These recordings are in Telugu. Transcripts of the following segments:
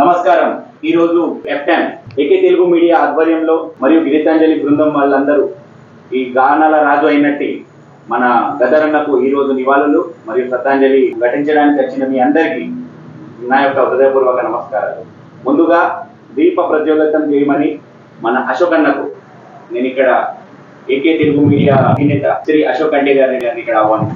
నమస్కారం ఈ రోజు ఎఫ్ఎం ఏకే తెలుగు మీడియా ఆధ్వర్యంలో మరియు గిరితాంజలి బృందం వాళ్ళందరూ ఈ గానాల రాజు అయినట్టి మన గదరన్నకు ఈ రోజు నివాళులు మరియు శ్రద్ధాంజలి ఘటించడానికి వచ్చిన మీ అందరికీ నా యొక్క హృదయపూర్వక నమస్కారాలు ముందుగా దీప ప్రజ్వలితం చేయమని మన అశోక్ అన్నకు నేను ఇక్కడ ఏకే తెలుగు మీడియా అధినేత శ్రీ అశోక్ అండే గారిని గారిని ఇక్కడ ఆహ్వానం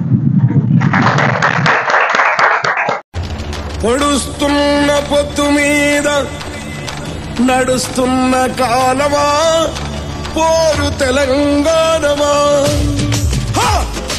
పొడుస్తున్న పొత్తు మీద నడుస్తున్న కాలమా పోరు తెలంగాణమా హా!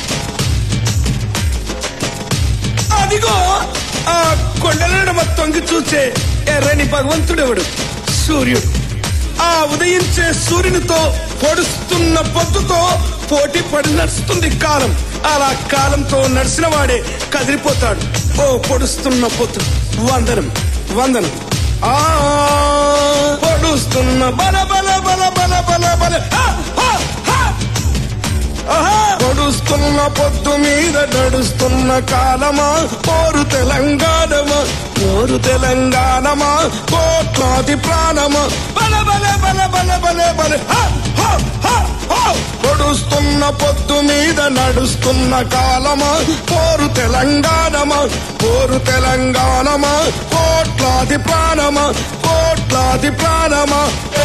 అదిగో ఆ కొండలడమ తొంగి చూచే ఎర్రని భగవంతుడెవడు సూర్యుడు ఆ ఉదయించే సూర్యునితో పొడుస్తున్న పొద్దుతో పోటీ పడి నడుస్తుంది కాలం అలా కాలంతో నడిచిన వాడే కదిలిపోతాడు ఓ పొడుస్తున్న పొత్తు వందనం వందనం ఆ పొడుస్తున్న బల బల బల బల బల బల హా! హా! హా! ఆహా! పొడుస్తున్న పొద్దు మీద నడుస్తున్న కాలమా పోరు తెలంగాణమా పోరు తెలంగాణమా కోట్లాది ప్రాణమా బల బల బల బల బల బల హా! హా! హా! హా! పొడుస్తున్న పొద్దు మీద నడుస్తున్న కాలమా పోరు తెలంగాణమా పోరు తెలంగాణమా కోట్లాది ప్రాణమా కోట్లాది ప్రాణమా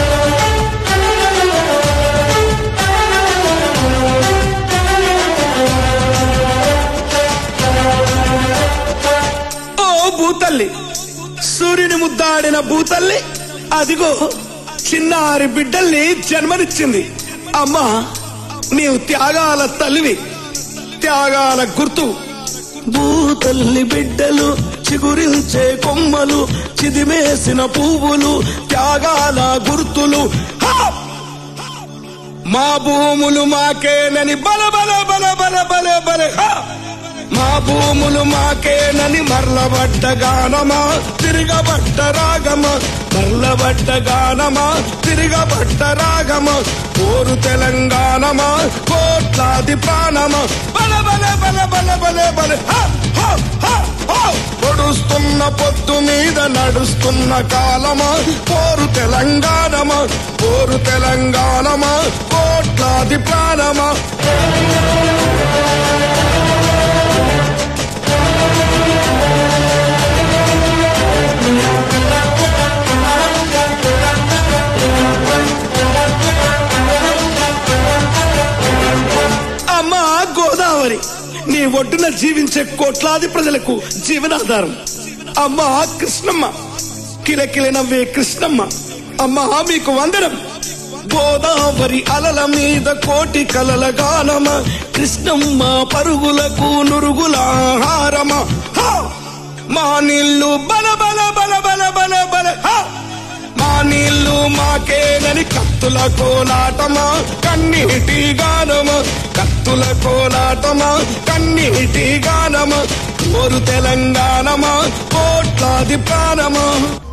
ఓ భూతల్లి సూర్యుని ముద్దాడిన భూతల్లి అదిగో చిన్నారి బిడ్డల్ని జన్మనిచ్చింది అమ్మా నీవు త్యాగాల తల్లివి త్యాగాల గుర్తు భూతల్లి బిడ్డలు చిగురించే కొమ్మలు చిదిమేసిన పువ్వులు త్యాగాల గుర్తులు హా! మా భూములు మాకేనని బల బల బల బల బల బల హా! మా భూములు మాకేనని మరలబడ్డ గానమా తిరగబడ్డ రాగమా మరలబడ్డ గానమా తిరగబడ్డ రాగమా కోరు తెలంగాణమా కోట్లాది ప్రాణమా బల బల బల బల బల బల హా! హా! హా! హా! పొడుస్తున్న పొద్దు మీద నడుస్తున్న కాలమా పోరు తెలంగాణమా పోరు తెలంగాణమా కోట్లాది ప్రాణమా అమ్మా గోదావరి నీ ఒడ్డున జీవించే కోట్లాది ప్రజలకు జీవనాధారం అమ్మా కృష్ణమ్మ కిలకిల నవ్వే కృష్ణమ్మ అమ్మా మీకు వందనం గోదావరి అలల మీద కోటి కలల గానమ కృష్ణమ్మ పరుగులకు నురుగుల హారమ హా! మా నీళ్ళు బల బల బల బల బల బల హా! మా నీళ్ళు మాకేనని కత్తుల కోలాటమా కన్నీటి గానమా కత్తుల కోలాటమా కన్నీటి గానమా కోరు తెలంగాణమా కోట్లాది ప్రాణమా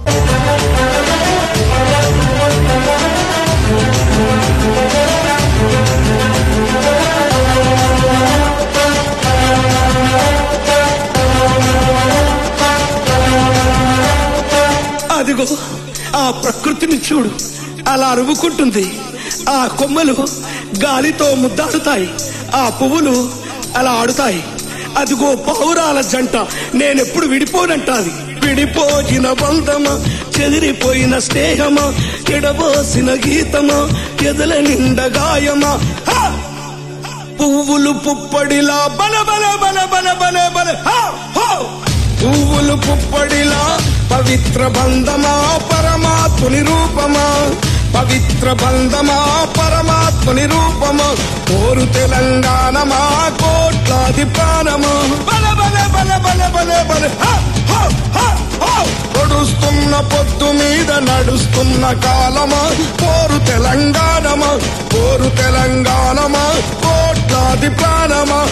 అదిగో ఆ ప్రకృతిని చూడు అలా అరువుకుంటుంది ఆ కొమ్మలు గాలితో ముద్దాడుతాయి ఆ పువ్వులు అలా ఆడుతాయి అదిగో పౌరాల జంట నేనెప్పుడు విడిపోనంటాది విడిపోయిన బంధమా చెదిరిపోయిన స్నేహమా ఎడబోసిన గీతమా ఎదల నిండ గాయమా హా! పువ్వులు పుప్పడిలా బల బల బల బల బల బల హా! హో! పువ్వులు పుప్పడిలా పవిత్ర బంధమా పరమాత్ముని రూపమా పవిత్ర బంధమా పరమాత్ముని రూపమా కోరు తెలంగాణమా కోట్లాది ప్రాణమా బల బల బల బల బల బల హా! హో! హా! హో! పొడుస్తున్న పొద్దు మీద నడుస్తున్న కాలమా కోరు తెలంగాణమా కోరు తెలంగాణమా కోట్లాది ప్రాణమా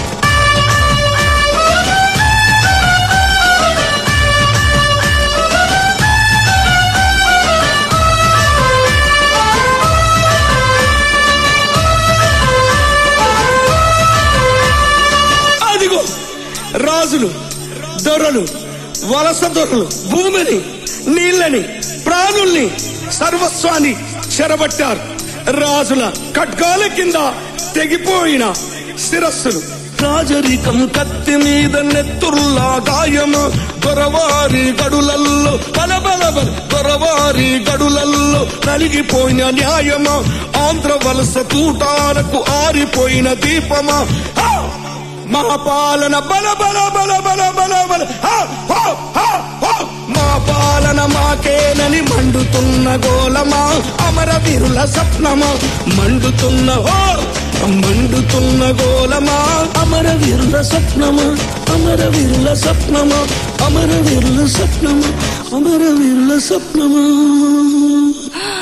అదిగో రాజులు దొరలు వలస దొరలు భూమిని నీళ్ళని ప్రాణుల్ని సర్వస్వాన్ని చెరబట్టారు రాజుల ఖడ్గాల కింద తెగిపోయిన శిరస్సులు రాజరికం కత్తి మీద నెత్తుర్లా గాయము దొరవారి గడులల్లో బలబలబల దొరవారి గడులల్లో నలిగిపోయిన న్యాయమా ఆంధ్ర వలస తూటాలకు ఆరిపోయిన దీపమా ఆ! మా పాలన బల బల బల బల బల బల హా! హా! హా! హా! మా పాలన మాకేనని మండుతున్న గోలమా అమరవీరుల స్వప్నమా మండుతున్న హో మండుతున్న గోలమా అమరవీరుల స్వప్నమా అమరవీరుల స్వప్నమా అమరవీరుల స్వప్నమా అమరవీరుల స్వప్నమా